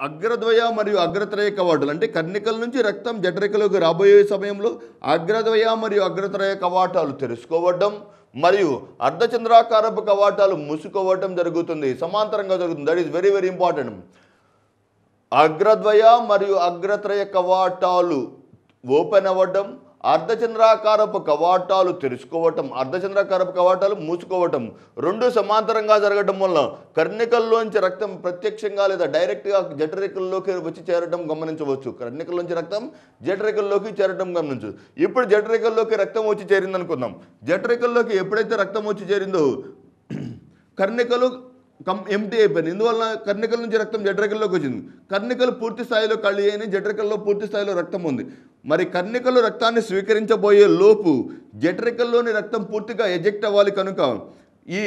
అగ్రద్వయ మరియు అగ్రత్రయ కవాటాలు అంటే కర్ణికల నుంచి రక్తం జఠరికలోకి రాబోయే సమయంలో అగ్రద్వయ మరియు అగ్రత్రయ కవాటాలు తెరుచుకోవడం మరియు అర్ధచంద్రాకారపు కవాటాలు మూసుకోవడం జరుగుతుంది సమాంతరంగా జరుగుతుంది that is very very important అగ్రద్వయ మరియు అగ్రత్రయ కవాటాలు ఓపెన్ అవ్వడం అర్ధచంద్రాకారపు కవాటాలు తెరుచుకోవటం అర్ధచంద్రాకారపు కవాటాలు మూసుకోవటం రెండు సమాంతరంగా జరగడం వల్ల కర్ణికల్లోంచి రక్తం ప్రత్యక్షంగా లేదా డైరెక్ట్గా జఠరికల్లోకి వచ్చి చేరడం గమనించవచ్చు కర్ణికల్లోంచి రక్తం జఠరికల్లోకి చేరడం గమనించు ఇప్పుడు జఠరికల్లోకి రక్తం వచ్చి చేరింది అనుకుందాం జఠరికల్లోకి ఎప్పుడైతే రక్తం వచ్చి చేరిందో కర్ణికలు కం ఎంటీ అయిపోయింది ఇందువల్ల కర్ణికల నుంచి రక్తం జఠరికల్లోకి వచ్చింది కర్ణికలు పూర్తి స్థాయిలో ఖాళీ అయిన జఠరికల్లో పూర్తి స్థాయిలో రక్తం ఉంది మరి కర్ణికలు రక్తాన్ని స్వీకరించబోయే లోపు జఠరికల్లోని రక్తం పూర్తిగా ఎజెక్ట్ అవ్వాలి కనుక ఈ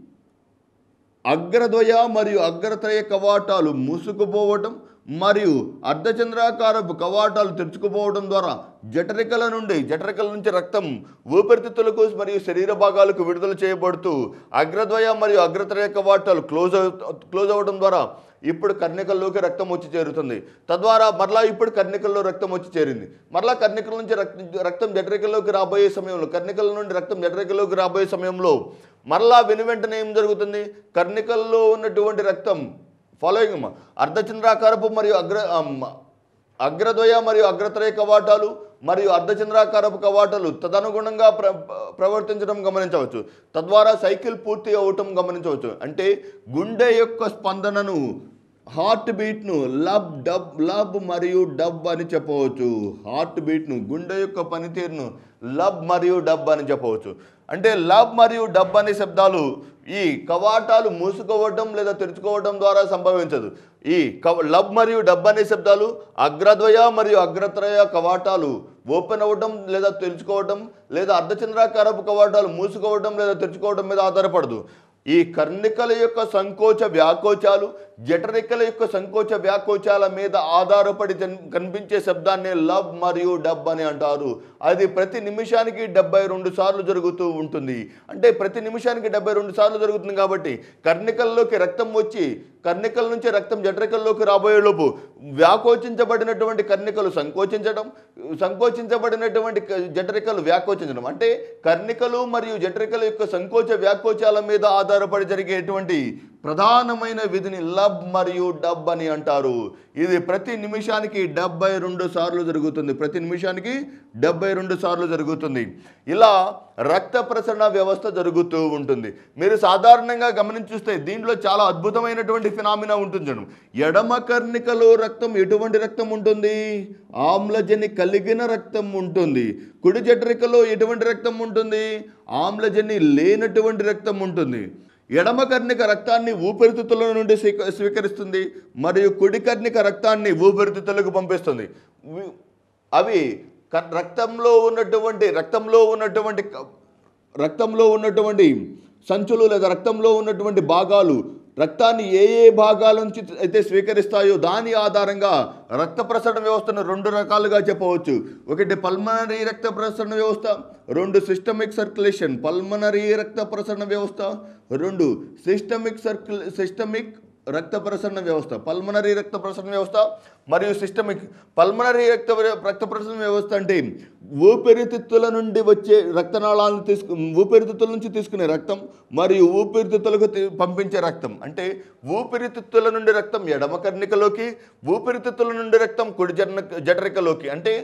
అగ్రద్వయ మరియు అగ్రత్రయ కవాటాలు మూసుకుపోవటం మరియు అర్ధచంద్రాకారపు కవాటాలు తెరుచుకుపోవడం ద్వారా జఠరికల నుండి జఠరికల నుంచి రక్తం ఊపిరితిత్తులకు మరియు శరీర భాగాలకు విడుదల చేయబడుతూ అగ్రద్వయ మరియు అగ్రత్రయ కవాటాలు క్లోజ్ అవు క్లోజ్ అవ్వడం ద్వారా ఇప్పుడు కర్ణికల్లోకి రక్తం వచ్చి చేరుతుంది తద్వారా మరలా ఇప్పుడు కర్ణికల్లో రక్తం వచ్చి చేరింది మరలా కర్ణికల నుంచి రక్తం రక్తం జఠరికల్లోకి రాబోయే సమయంలో కర్ణికల నుండి రక్తం జఠరికల్లోకి రాబోయే సమయంలో మరలా వెను వెంటనే ఏం జరుగుతుంది కర్ణికల్లో ఉన్నటువంటి రక్తం ఫాలోయింగ్ అమ్మ అర్ధచంద్రాకారపు మరియు అగ్ర అమ్మ, అగ్రద్వయ మరియు అగ్రత్రయ కవాటాలు మరియు అర్ధచంద్రాకారపు కవాటాలు తదనుగుణంగా ప్ర ప్రవర్తించడం గమనించవచ్చు తద్వారా సైకిల్ పూర్తి అవటం గమనించవచ్చు అంటే గుండె యొక్క స్పందనను హార్ట్ బీట్ను లబ్ డబ్ లబ్ మరియు డబ్ అని చెప్పవచ్చు హార్ట్ బీట్ను గుండె యొక్క పనితీరును లబ్ మరియు డబ్ అని చెప్పవచ్చు అంటే లబ్ మరియు డబ్ అనే శబ్దాలు ఈ కవాటాలు మూసుకోవడం లేదా తెరుచుకోవడం ద్వారా సంభవించదు ఈ కవ లబ్ మరియు డబ్ అనే శబ్దాలు అగ్రద్వయ మరియు అగ్రత్రయ కవాటాలు ఓపెన్ అవ్వడం లేదా తెరుచుకోవడం లేదా అర్ధచంద్రాకారపు కవాటాలు మూసుకోవడం లేదా తెరుచుకోవడం మీద ఆధారపడదు ఈ కర్ణికల యొక్క సంకోచ వ్యాకోచాలు జఠరికల యొక్క సంకోచ వ్యాకోచాల మీద ఆధారపడి జన్- కనిపించే శబ్దాన్ని లబ్ మరియు డబ్ అని అంటారు అది ప్రతి నిమిషానికి డెబ్బై రెండు సార్లు జరుగుతూ ఉంటుంది అంటే ప్రతి నిమిషానికి డెబ్బై రెండు సార్లు జరుగుతుంది కాబట్టి కర్ణికల్లోకి రక్తం వచ్చి కర్ణికల నుంచి రక్తం జఠరికల్లోకి రాబోయే లోపు వ్యాకోచించబడినటువంటి కర్ణికలు సంకోచించడం సంకోచించబడినటువంటి క- జఠరికలు వ్యాకోచించడం అంటే కర్ణికలు మరియు జఠరికల యొక్క సంకోచ వ్యాకోచాల మీద ఆధారపడి జరిగేటువంటి ప్రధానమైన విధిని లబ్ మరియు డబ్ అని అంటారు ఇది ప్రతి నిమిషానికి డెబ్బై రెండు సార్లు జరుగుతుంది ప్రతి నిమిషానికి డెబ్బై రెండు సార్లు జరుగుతుంది ఇలా రక్త ప్రసరణ వ్యవస్థ జరుగుతూ ఉంటుంది మీరు సాధారణంగా గమనించుస్తే దీంట్లో చాలా అద్భుతమైనటువంటి ఫినామినా ఉంటుంది చూడండి. ఎడమ కర్ణికలో రక్తం ఎటువంటి రక్తం ఉంటుంది ఆమ్లజని కలిగిన రక్తం ఉంటుంది కుడి జఠరికలో ఎటువంటి రక్తం ఉంటుంది ఆమ్లజని లేనటువంటి రక్తం ఉంటుంది ఎడమ కర్ణిక రక్తాన్ని ఊపిరితిత్తుల నుండి స్వీక- స్వీకరిస్తుంది మరియు కుడి కర్ణిక రక్తాన్ని ఊపిరితిత్తులకు పంపిస్తుంది వి- అవి క- రక్తంలో ఉన్నటువంటి రక్తంలో ఉన్నటువంటి క- రక్తంలో ఉన్నటువంటి సంచులు లేదా రక్తంలో ఉన్నటువంటి భాగాలు రక్తాన్ని ఏ ఏ భాగాల నుంచి అయితే స్వీకరిస్తాయో దాని ఆధారంగా రక్త ప్రసరణ వ్యవస్థను రెండు రకాలుగా చెప్పవచ్చు ఒకటి పల్మనరీ రక్త ప్రసరణ వ్యవస్థ రెండు సిస్టమిక్ సర్క్యులేషన్ పల్మనరీ రక్త ప్రసరణ వ్యవస్థ రెండు సిస్టమిక్ సర్క్యుల్ సిస్టమిక్ రక్త ప్రసరణ వ్యవస్థ పల్మనరీ రక్త ప్రసరణ వ్యవస్థ మరియు సిస్టమిక్ పల్మనరీ రక్త రక్త ప్రసరణ వ్యవస్థ అంటే ఊపిరితిత్తుల నుండి వచ్చే రక్తనాళాలను తీసుకు ఊపిరితిత్తుల నుంచి తీసుకునే రక్తం మరియు ఊపిరితిత్తులకు తీ- పంపించే రక్తం అంటే ఊపిరితిత్తుల నుండి రక్తం ఎడమ కర్ణికలోకి ఊపిరితిత్తుల నుండి రక్తం కుడి జన జఠరికలోకి అంటే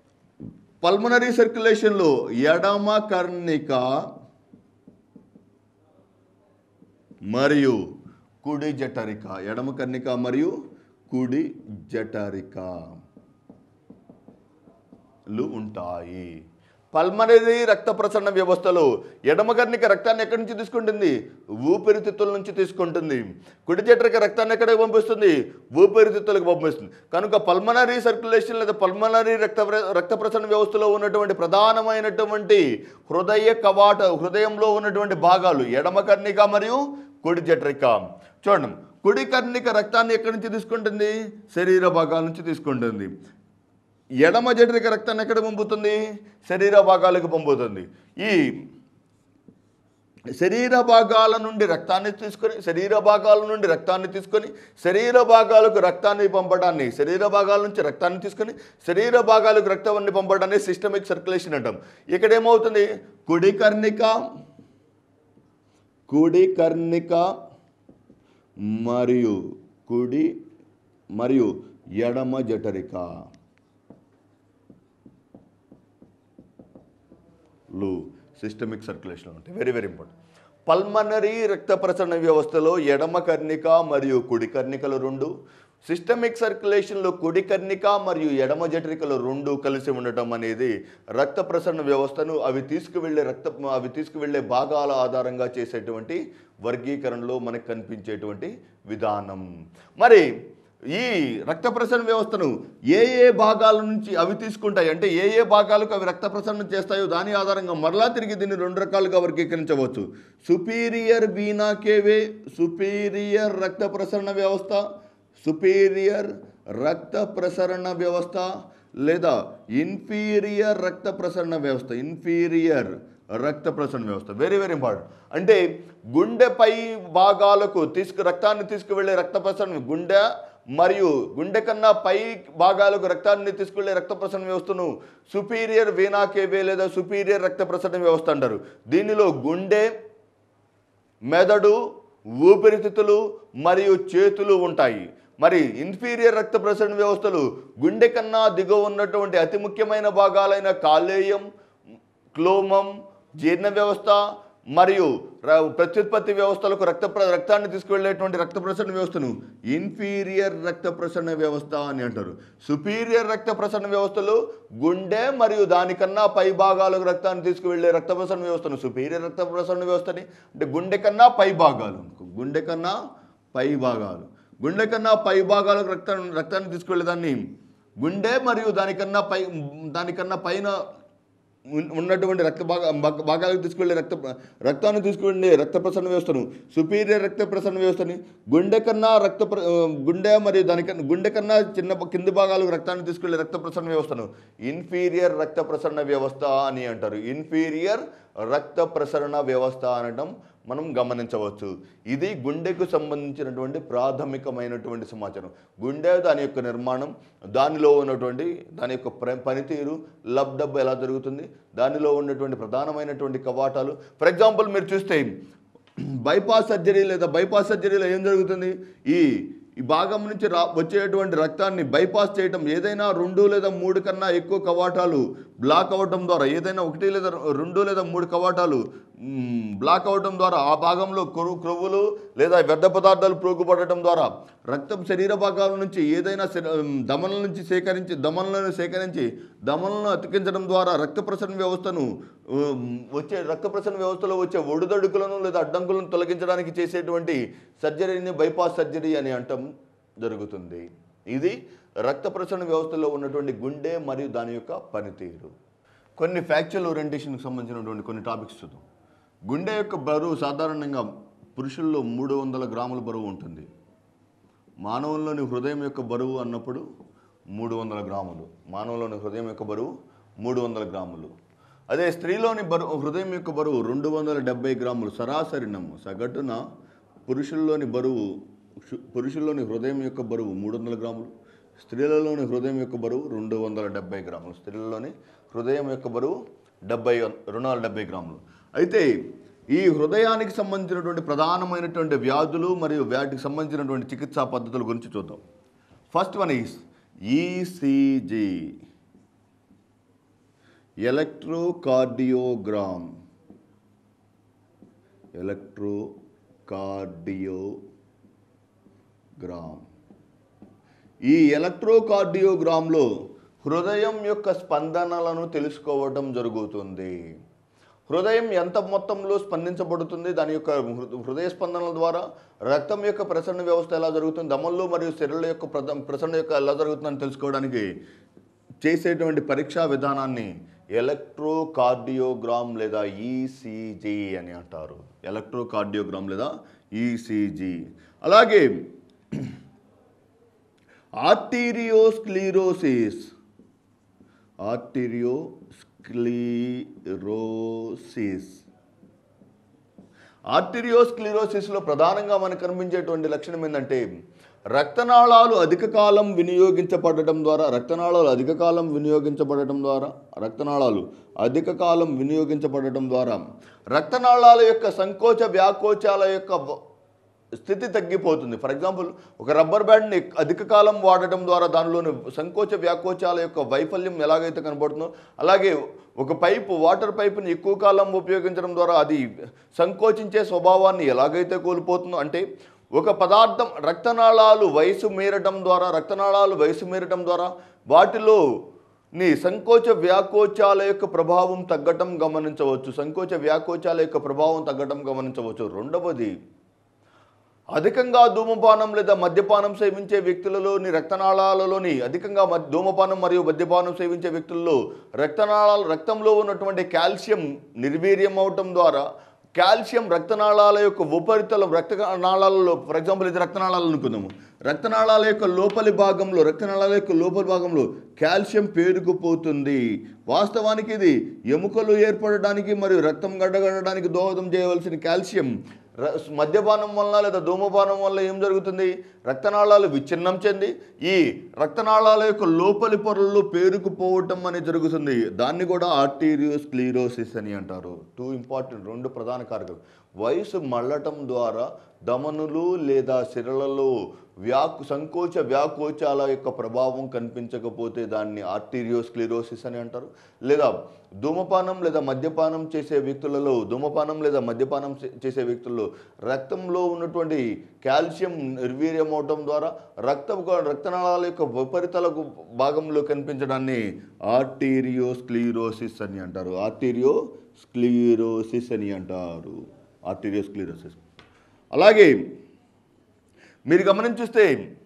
పల్మనరీ సర్క్యులేషన్లో ఎడమ కర్ణిక మరియు కుడి జఠరిక ఎడమ కర్ణిక మరియు కుడి జఠరిక లు ఉంటాయి పల్మనరీ రక్త ప్రసరణ వ్యవస్థలో ఎడమ కర్ణిక రక్తాన్ని ఎక్కడి నుంచి తీసుకుంటుంది ఊపిరితిత్తుల నుంచి తీసుకుంటుంది కుడి జఠరిక రక్తాన్ని ఎక్కడికి పంపిస్తుంది ఊపిరితిత్తులకు పంపిస్తుంది కనుక పల్మనరీ సర్క్యులేషన్ లేదా పల్మనరీ రక్త ప్ర- రక్త ప్రసరణ వ్యవస్థలో ఉన్నటువంటి ప్రధానమైనటువంటి హృదయ కవాట హృదయంలో ఉన్నటువంటి భాగాలు ఎడమ కర్ణిక మరియు కుడి జఠరిక చూడండి కుడి కర్ణిక రక్తాన్ని ఎక్కడి నుంచి తీసుకుంటుంది శరీర భాగాల నుంచి తీసుకుంటుంది ఎడమ జఠరిక రక్తాన్ని ఎక్కడ పంపుతుంది శరీర భాగాలకు పంపుతుంది ఈ శరీర భాగాల నుండి రక్తాన్ని తీసుకొని శరీర భాగాల నుండి రక్తాన్ని తీసుకొని శరీర భాగాలకు రక్తాన్ని పంపడాన్ని శరీర భాగాల నుంచి రక్తాన్ని తీసుకొని శరీర భాగాలకు రక్తాన్ని పంపడాన్ని సిస్టమిక్ సర్క్యులేషన్ అంటాం ఇక్కడ ఏమవుతుంది కుడి కర్ణిక కుడి కర్ణిక మరియు కుడి మరియు ఎడమ జఠరిక లు సిస్టమిక్ సర్క్యులేషన్ ఉంటాయి వెరీ వెరీ ఇంపార్టెంట్ పల్మనరీ రక్త ప్రసరణ వ్యవస్థలో ఎడమ కర్ణిక మరియు కుడి కర్ణికలు రెండు సిస్టమిక్ సర్క్యులేషన్లో కుడి కర్ణిక మరియు ఎడమ జఠరికలు రెండు కలిసి ఉండటం అనేది రక్త ప్రసరణ వ్యవస్థను అవి తీసుకువెళ్ళే రక్త అవి తీసుకువెళ్ళే భాగాల ఆధారంగా చేసేటువంటి వర్గీకరణలో మనకు కనిపించేటువంటి విధానం మరి ఈ రక్త ప్రసరణ వ్యవస్థను ఏ ఏ భాగాల నుంచి అవి తీసుకుంటాయి అంటే ఏ ఏ భాగాలకు అవి రక్త ప్రసరణ చేస్తాయో దాని ఆధారంగా మరలా తిరిగి దీన్ని రెండు రకాలుగా వర్గీకరించవచ్చు సుపీరియర్ వీనా కేవే సుపీరియర్ రక్త ప్రసరణ వ్యవస్థ సుపీరియర్ రక్త ప్రసరణ వ్యవస్థ లేదా ఇన్ఫీరియర్ రక్త ప్రసరణ వ్యవస్థ ఇన్ఫీరియర్ రక్త ప్రసరణ వ్యవస్థ వెరీ వెరీ ఇంపార్టెంట్ అంటే గుండెపై భాగాలకు తీసుకు రక్తాన్ని తీసుకువెళ్ళే రక్త ప్రసరణ గుండె మరియు గుండె కన్నా పై భాగాలకు రక్తాన్ని తీసుకువెళ్ళే రక్త ప్రసరణ వ్యవస్థను సుపీరియర్ వీనా కేవే లేదా సుపీరియర్ రక్త ప్రసరణ వ్యవస్థ అంటారు దీనిలో గుండె మెదడు ఊపిరితిత్తులు మరియు చేతులు ఉంటాయి మరి ఇన్ఫీరియర్ రక్త ప్రసరణ వ్యవస్థలు గుండె కన్నా దిగువ ఉన్నటువంటి అతి ముఖ్యమైన భాగాలైన కాలేయం క్లోమం జీర్ణ వ్యవస్థ మరియు ర- ప్రత్యుత్పత్తి వ్యవస్థలకు రక్త ప్ర- రక్తాన్ని తీసుకువెళ్ళేటువంటి రక్త ప్రసరణ వ్యవస్థను ఇన్ఫీరియర్ రక్త ప్రసరణ వ్యవస్థ అని అంటారు సుపీరియర్ రక్త ప్రసరణ వ్యవస్థలు గుండె మరియు దానికన్నా పై భాగాలకు రక్తాన్ని తీసుకువెళ్ళే రక్త ప్రసరణ వ్యవస్థను సుపీరియర్ రక్త ప్రసరణ వ్యవస్థని అంటే గుండె కన్నా పై భాగాలు అనుకో. గుండె కన్నా పై భాగాలు గుండె కన్నా పై భాగాలకు రక్తాన్ని రక్తాన్ని తీసుకువెళ్ళేదాన్ని గుండె మరియు దానికన్నా పై దానికన్నా పైన ఉన్- ఉన్నటువంటి రక్త భాగ భాగ- భాగాలకు తీసుకువెళ్ళే రక్త రక్తాన్ని తీసుకువెళ్ళే రక్త ప్రసరణ వ్యవస్థను సుపీరియర్ రక్త ప్రసరణ వ్యవస్థని గుండె కన్నా రక్త ప్ర- ఆ, గుండె మరియు దానికన్నా గుండె కన్నా చిన్న ప- కింది భాగాలకు రక్తాన్ని తీసుకువెళ్ళే రక్త ప్రసరణ వ్యవస్థను ఇన్ఫీరియర్ రక్త ప్రసరణ వ్యవస్థ అని అంటారు ఇన్ఫీరియర్ రక్త ప్రసరణ వ్యవస్థ అనడం మనం గమనించవచ్చు ఇది గుండెకు సంబంధించినటువంటి ప్రాథమికమైనటువంటి సమాచారం గుండె దాని యొక్క నిర్మాణం దానిలో ఉన్నటువంటి దాని యొక్క ప్ర- పనితీరు లబ్ డబ్ ఎలా జరుగుతుంది దానిలో ఉన్నటువంటి ప్రధానమైనటువంటి కవాటాలు ఫర్ ఎగ్జాంపుల్ మీరు చూస్తే బైపాస్ సర్జరీ లేదా బైపాస్ సర్జరీలో ఏం జరుగుతుంది ఈ ఈ భాగం నుంచి రా వచ్చేటువంటి రక్తాన్ని బైపాస్ చేయటం ఏదైనా రెండు లేదా మూడు కన్నా ఎక్కువ కవాటాలు బ్లాక్ అవ్వటం ద్వారా ఏదైనా ఒకటి లేదా రెండు లేదా మూడు కవాటాలు మ్, బ్లాక్ అవ్వటం ద్వారా ఆ భాగంలో కొరు క్రొవ్వులు లేదా వ్యర్థ పదార్థాలు ప్రోగుపడటం ద్వారా రక్తం శరీర భాగాల నుంచి ఏదైనా శర- దమనల నుంచి సేకరించి దమనలను సేకరించి దమనలను అతికించడం ద్వారా రక్త ప్రసరణ వ్యవస్థను ఉమ్, వచ్చే రక్త ప్రసరణ వ్యవస్థలో వచ్చే ఒడిదడుకులను లేదా అడ్డంకులను తొలగించడానికి చేసేటువంటి సర్జరీని బైపాస్ సర్జరీ అని అంటం జరుగుతుంది ఇది రక్త ప్రసరణ వ్యవస్థలో ఉన్నటువంటి గుండె మరియు దాని యొక్క పనితీరు కొన్ని ఫ్యాక్చువల్ ఓరియంటేషన్కి సంబంధించినటువంటి కొన్ని టాపిక్స్ చూద్దాం గుండె యొక్క బరువు సాధారణంగా పురుషుల్లో మూడు వందల గ్రాముల బరువు ఉంటుంది మానవుల్లోని హృదయం యొక్క బరువు అన్నప్పుడు మూడు వందల గ్రాములు మానవులోని హృదయం యొక్క బరువు మూడు వందల గ్రాములు అదే స్త్రీలోని బరువు హృదయం యొక్క బరువు రెండు వందల డెబ్బై గ్రాములు సరాసరి నమ్ము సగటున పురుషుల్లోని బరువు షు- పురుషుల్లోని హృదయం యొక్క బరువు మూడు వందల గ్రాములు స్త్రీలలోని హృదయం యొక్క బరువు రెండు వందల డెబ్బై గ్రాములు స్త్రీలలోని హృదయం యొక్క బరువు డెబ్బై రెండు వందల డెబ్బై గ్రాములు అయితే ఈ హృదయానికి సంబంధించినటువంటి ప్రధానమైనటువంటి వ్యాధులు మరియు వాటికి సంబంధించినటువంటి చికిత్సా పద్ధతుల గురించి చూద్దాం first one is ECG electrocardiogram electrocardiogram ఈ ఎలక్ట్రోకార్డియోగ్రామ్లో హృదయం యొక్క స్పందనలను తెలుసుకోవడం జరుగుతుంది హృదయం ఎంత మొత్తంలో స్పందించబడుతుంది దాని యొక్క హృ- హృదయ స్పందనల ద్వారా రక్తం యొక్క ప్రసరణ వ్యవస్థ ఎలా జరుగుతుంది దమల్లో మరియు శరీరాల యొక్క ప్రద ప్రసరణ యొక్క ఎలా జరుగుతుందని తెలుసుకోవడానికి చేసేటువంటి పరీక్షా విధానాన్ని ఎలక్ట్రోకార్డియోగ్రామ్ లేదా ఈసీజీ అని అంటారు ఎలక్ట్రోకార్డియోగ్రామ్ లేదా ఈసీజీ అలాగే ఆర్టీరియోస్క్లీరోసిస్ ఆర్టీరియోస్క్లీరోసిస్ ఆర్టిరియోస్క్లిరోసిస్లో ప్రధానంగా మనకు కనిపించేటువంటి లక్షణం ఏంటంటే రక్తనాళాలు అధిక కాలం వినియోగించబడటం ద్వారా రక్తనాళాలు అధిక కాలం వినియోగించబడటం ద్వారా రక్తనాళాలు అధిక కాలం వినియోగించబడటం ద్వారా రక్తనాళాల యొక్క సంకోచ వ్యాకోచాల యొక్క వ- స్థితి తగ్గిపోతుంది ఫర్ ఎగ్జాంపుల్ ఒక రబ్బర్ బ్యాండ్ని అధిక కాలం వాడటం ద్వారా దానిలోని సంకోచ వ్యాకోచాల యొక్క వైఫల్యం ఎలాగైతే కనబడుతుందో అలాగే ఒక పైపు వాటర్ పైపుని ఎక్కువ కాలం ఉపయోగించడం ద్వారా అది సంకోచించే స్వభావాన్ని ఎలాగైతే కోల్పోతుందో అంటే ఒక పదార్థం రక్తనాళాలు వయసు మీరటం ద్వారా రక్తనాళాలు వయసు మీరటం ద్వారా వాటిలో నీ సంకోచ వ్యాకోచాల యొక్క ప్రభావం తగ్గటం గమనించవచ్చు సంకోచ వ్యాకోచాల యొక్క ప్రభావం తగ్గటం గమనించవచ్చు రెండవది అధికంగా ధూమపానం లేదా మద్యపానం సేవించే వ్యక్తులలోని రక్తనాళాలలోని అధికంగా మద్- ధూమపానం మరియు మద్యపానం సేవించే వ్యక్తుల్లో రక్తనాళాల రక్తంలో ఉన్నటువంటి కాల్షియం నిర్వీర్యం అవటం ద్వారా కాల్షియం రక్తనాళాల యొక్క ఉపరితలం రక్తనాళాలలో ఫర్ ఎగ్జాంపుల్ ఇది రక్తనాళాలు అనుకుందాము రక్తనాళాల యొక్క లోపలి భాగంలో రక్తనాళాల యొక్క లోపలి భాగంలో కాల్షియం పేరుకుపోతుంది వాస్తవానికి ఇది ఎముకలు ఏర్పడడానికి మరియు రక్తం గడ్డగడడానికి దోహదం చేయవలసిన కాల్షియం ర- మద్యపానం వలన లేదా ధూమపానం వల్ల ఏం జరుగుతుంది రక్తనాళాలు విచ్ఛిన్నం చెంది ఈ రక్తనాళాల యొక్క లోపలి పొరల్లో పేరుకుపోవటం అనేది జరుగుతుంది దాన్ని కూడా ఆర్టీరియోస్క్లీరోసిస్ అని అంటారు టూ ఇంపార్టెంట్ రెండు ప్రధాన కారకాలు వయసు మళ్ళటం ద్వారా దమనులు లేదా సిరలలో వ్యాకు సంకోచ వ్యాకోచాల యొక్క ప్రభావం కనిపించకపోతే దాన్ని ఆర్టీరియోస్క్లిరోసిస్ అని అంటారు లేదా ధూమపానం లేదా మద్యపానం చేసే వ్యక్తులలో ధూమపానం లేదా మద్యపానం చే- చేసే వ్యక్తుల్లో రక్తంలో ఉన్నటువంటి కాల్షియం నిర్వీర్యం అవటం ద్వారా రక్త రక్తనాళాల యొక్క ఉపరితల భాగంలో కనిపించడాన్ని ఆర్టీరియోస్క్లీరోసిస్ అని అంటారు ఆర్టీరియోస్క్లీరోసిస్ అని అంటారు ఆర్టీరియోస్క్లీరోసిస్ అలాగే మీరు గమనించిస్తే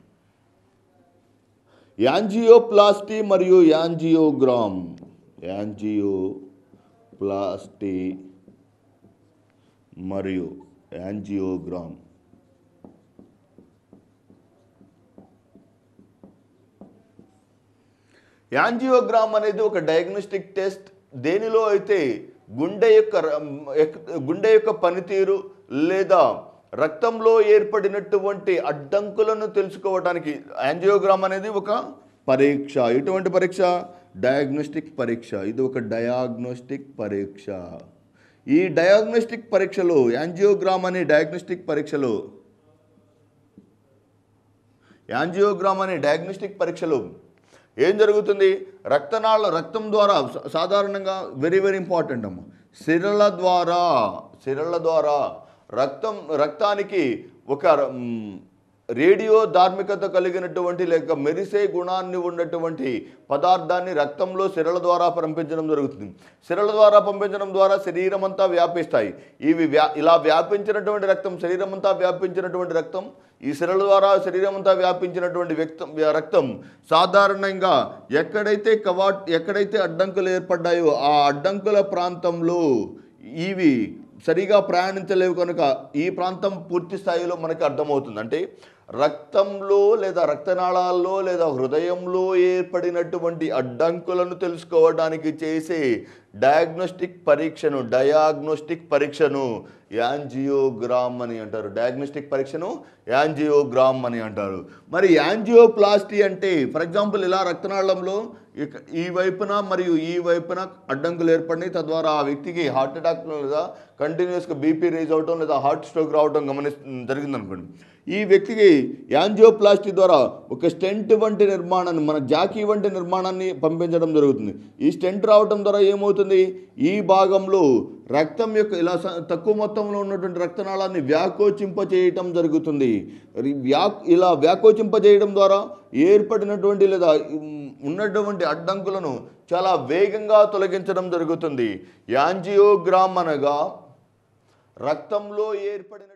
యాంజియోప్లాస్టీ మరియు యాంజియోగ్రామ్ యాంజియోప్లాస్టీ మరియు యాంజియోగ్రామ్ యాంజియోగ్రామ్ అనేది ఒక డయాగ్నోస్టిక్ టెస్ట్ దేనిలో అయితే గుండె యొక్క ర- ఎక్- గుండె యొక్క పనితీరు లేదా రక్తంలో ఏర్పడినటువంటి అడ్డంకులను తెలుసుకోవడానికి యాంజియోగ్రామ్ అనేది ఒక పరీక్ష ఎటువంటి పరీక్ష డయాగ్నోస్టిక్ పరీక్ష ఇది ఒక డయాగ్నోస్టిక్ పరీక్ష ఈ డయాగ్నోస్టిక్ పరీక్షలో యాంజియోగ్రామ్ అనే డయాగ్నోస్టిక్ పరీక్షలో యాంజియోగ్రామ్ అనే డయాగ్నోస్టిక్ పరీక్షలో ఏం జరుగుతుంది రక్తనాళ రక్తం ద్వారా సా- సాధారణంగా వెరీ వెరీ ఇంపార్టెంట్ అమ్మ సిరల ద్వారా సిరల ద్వారా రక్తం రక్తానికి ఒక మ్, రేడియో ధార్మికత కలిగినటువంటి లేక మెరిసే గుణాన్ని ఉన్నటువంటి పదార్థాన్ని రక్తంలో సిరల ద్వారా పంపించడం జరుగుతుంది సిరల ద్వారా పంపించడం ద్వారా శరీరం అంతా వ్యాపిస్తాయి ఇవి వ్యా ఇలా వ్యాపించినటువంటి రక్తం శరీరం అంతా వ్యాపించినటువంటి రక్తం ఈ సిరల ద్వారా శరీరం అంతా వ్యాపించినటువంటి వ్యక్తం రక్తం సాధారణంగా ఎక్కడైతే కవాట్ ఎక్కడైతే అడ్డంకులు ఏర్పడ్డాయో ఆ అడ్డంకుల ప్రాంతంలో ఇవి సరిగా ప్రయాణించలేవు కనుక ఈ ప్రాంతం పూర్తి స్థాయిలో మనకి అర్థమవుతుంది అంటే రక్తంలో లేదా రక్తనాళాల్లో లేదా హృదయంలో ఏర్పడినటువంటి అడ్డంకులను తెలుసుకోవడానికి చేసే డయాగ్నోస్టిక్ పరీక్షను డయాగ్నోస్టిక్ పరీక్షను యాంజియోగ్రామ్ అని అంటారు డయాగ్నోస్టిక్ పరీక్షను యాంజియోగ్రామ్ అని అంటారు మరి యాంజియోప్లాస్టీ అంటే ఫర్ ఎగ్జాంపుల్ ఇలా రక్తనాళంలో ఇక- ఈ వైపున మరియు ఈ వైపున అడ్డంకులు ఏర్పడినాయి తద్వారా ఆ వ్యక్తికి హార్ట్ అటాక్ లేదా కంటిన్యూస్గా బీపీ రేజ్ అవటం లేదా హార్ట్ స్ట్రోక్ రావడం గమని జరిగింది అనుకోండి ఈ వ్యక్తికి యాంజియోప్లాస్టీ ద్వారా ఒక స్టెంట్ వంటి నిర్మాణాన్ని మన జాకీ వంటి నిర్మాణాన్ని పంపించడం జరుగుతుంది ఈ స్టెంట్ రావడం ద్వారా ఏమవుతుంది ఈ భాగంలో రక్తం యొక్క ఇలా స- తక్కువ మొత్తంలో ఉన్నటువంటి రక్తనాళాన్ని వ్యాకోచింప చేయటం జరుగుతుంది రి- వ్యా ఇలా వ్యాకోచింప చేయడం ద్వారా ఏర్పడినటువంటి లేదా ఉమ్, ఉన్నటువంటి అడ్డంకులను చాలా వేగంగా తొలగించడం జరుగుతుంది యాంజియోగ్రామ్ అనగా రక్తంలో ఏర్పడిన